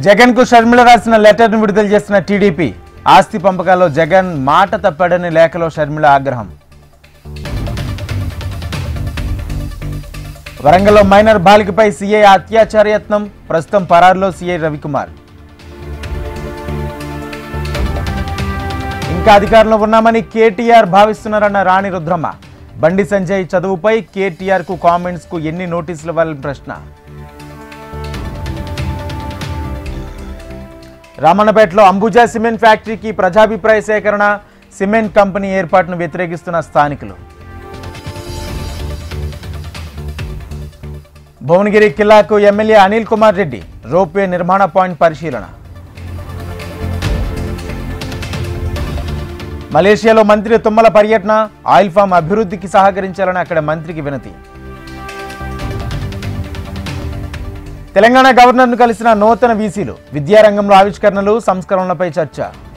జగన్ కు షర్మిల రాసిన లెటర్ను విడుదల చేసిన టీడీపీ ఆస్తి పంపకాల్లో జగన్ మాట తప్పాడని లేఖలో షర్మిల ఆగ్రహం వరంగల్లో మైనర్ బాలికపై సీఐ అత్యాచార యత్నం ప్రస్తుతం పరారులో సీఐ రవికుమార్ ఇంకా అధికారంలో ఉన్నామని కేటీఆర్ భావిస్తున్నారన్న రాణి రుద్రమ్మ బండి సంజయ్ చదువుపై కేటీఆర్ కు కామెంట్స్ కు ఎన్ని నోటీసులు ఇవ్వాలని ప్రశ్న రామన్నపేటలో అంబుజా సిమెంట్ ఫ్యాక్టరీకి ప్రజాభిప్రాయ సేకరణ సిమెంట్ కంపెనీ ఏర్పాటును వ్యతిరేకిస్తున్న స్థానికులు భువనగిరి కిల్లాకు ఎమ్మెల్యే అనిల్ కుమార్ రెడ్డి రోప్వే నిర్మాణ పాయింట్ పరిశీలన మలేషియాలో మంత్రి తుమ్మల పర్యటన ఆయిల్ ఫామ్ అభివృద్ధికి సహకరించాలని అక్కడ మంత్రికి వినతి తెలంగాణ గవర్నర్ను కలిసిన నూతన వీసీలు విద్యారంగంలో ఆవిష్కరణలు సంస్కరణలపై చర్చ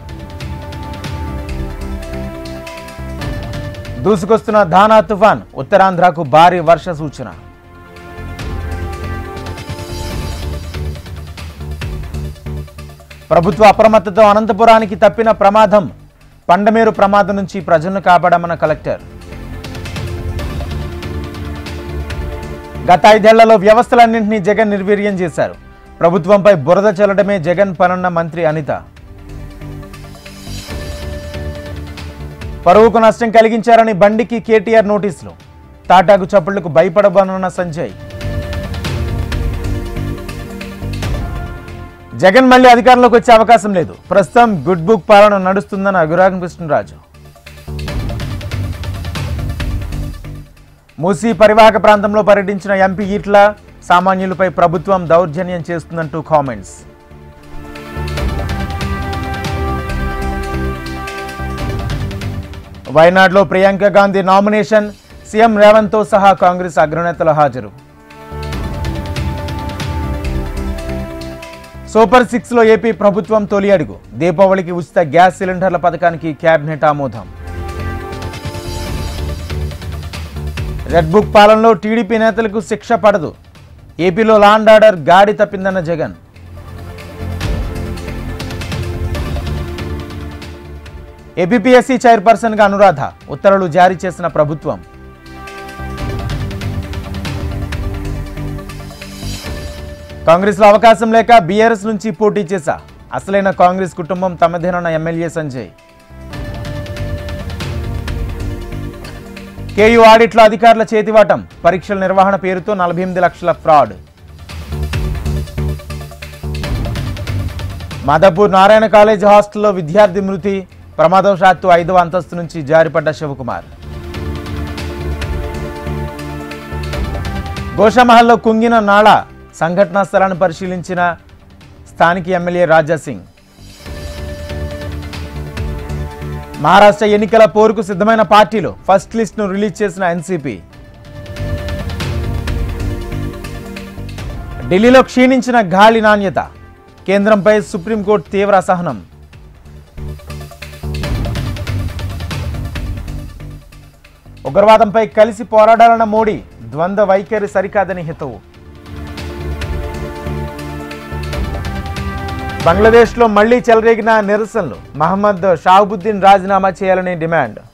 దూసుకొస్తున్న ధానా తుఫాన్ ఉత్తరాంధ్రకు భారీ వర్ష సూచన ప్రభుత్వ అప్రమత్తతో అనంతపురానికి తప్పిన ప్రమాదం పండమేరు ప్రమాదం నుంచి ప్రజలను కాపాడమన్న కలెక్టర్ గత ఐదేళ్లలో వ్యవస్థలన్నింటినీ జగన్ నిర్వీర్యం చేశారు ప్రభుత్వంపై బురద చల్లడమే జగన్ పనున్న మంత్రి అనిత పరువుకు నష్టం కలిగించారని బండికి కేటీఆర్ నోటీసులు తాటాకు చప్పుళ్లకు భయపడబోనన్న సంజయ్ జగన్ మళ్ళీ అధికారంలోకి వచ్చే అవకాశం లేదు ప్రస్తుతం గుడ్ బుక్ పాలన నడుస్తుందన్న రఘురాగం కృష్ణరాజు మూసీ పరివాహక ప్రాంతంలో పర్యటించిన ఎంపీ ఈట్ల సామాన్యులపై ప్రభుత్వం దౌర్జన్యం చేస్తుందంటూ కామెంట్స్ వయనాడులో ప్రియాంక గాంధీ నామినేషన్ సీఎం రేవంత్తో సహా కాంగ్రెస్ అగ్రనేతల హాజరు సూపర్ సిక్స్ లో ఏపీ ప్రభుత్వం తొలి అడుగు దీపావళికి ఉచిత గ్యాస్ సిలిండర్ల పథకానికి కేబినెట్ ఆమోదం రెడ్ బుక్ పాలనలో టీడీపీ నేతలకు శిక్ష పడదు ఏపీలో లాండ్ ఆర్డర్ గాడి తప్పిందన్న జగన్ ఏపీఎస్సీ చైర్పర్సన్గా అనురాధ ఉత్తర్వులు జారీ చేసిన ప్రభుత్వం కాంగ్రెస్లో అవకాశం లేక బీఆర్ఎస్ నుంచి పోటీ చేశా అసలైన కాంగ్రెస్ కుటుంబం తమదేనన్న ఎమ్మెల్యే సంజయ్ కేయూ ఆడిట్లో అధికారుల చేతివాటం పరీక్షల నిర్వహణ పేరుతో నలభై ఎనిమిది లక్షల ఫ్రాడ్ మాదాపూర్ నారాయణ కాలేజ్ హాస్టల్లో విద్యార్థి మృతి ప్రమాదవశాత్తు ఐదవ అంతస్తు నుంచి జారిపడ్డ శివకుమార్ గోషామహల్లో కుంగిన నాళ సంఘటనా స్థలాన్ని పరిశీలించిన స్థానిక ఎమ్మెల్యే రాజా సింగ్ మహారాష్ట్ర ఎన్నికల పోరుకు సిద్ధమైన పార్టీలు ఫస్ట్ లిస్ట్ ను రిలీజ్ చేసిన ఎన్సీపీ ఢిల్లీలో క్షీణించిన గాలి నాణ్యత కేంద్రంపై సుప్రీంకోర్టు తీవ్ర అసహనం ఉగ్రవాదంపై కలిసి పోరాడాలన్న మోడీ ద్వంద్వ వైఖరి సరికాదని హితవు బంగ్లాదేశ్లో మళ్లీ చెలరేగిన నిరసనలు మహమ్మద్ షాహబుద్దీన్ రాజీనామా చేయాలని డిమాండ్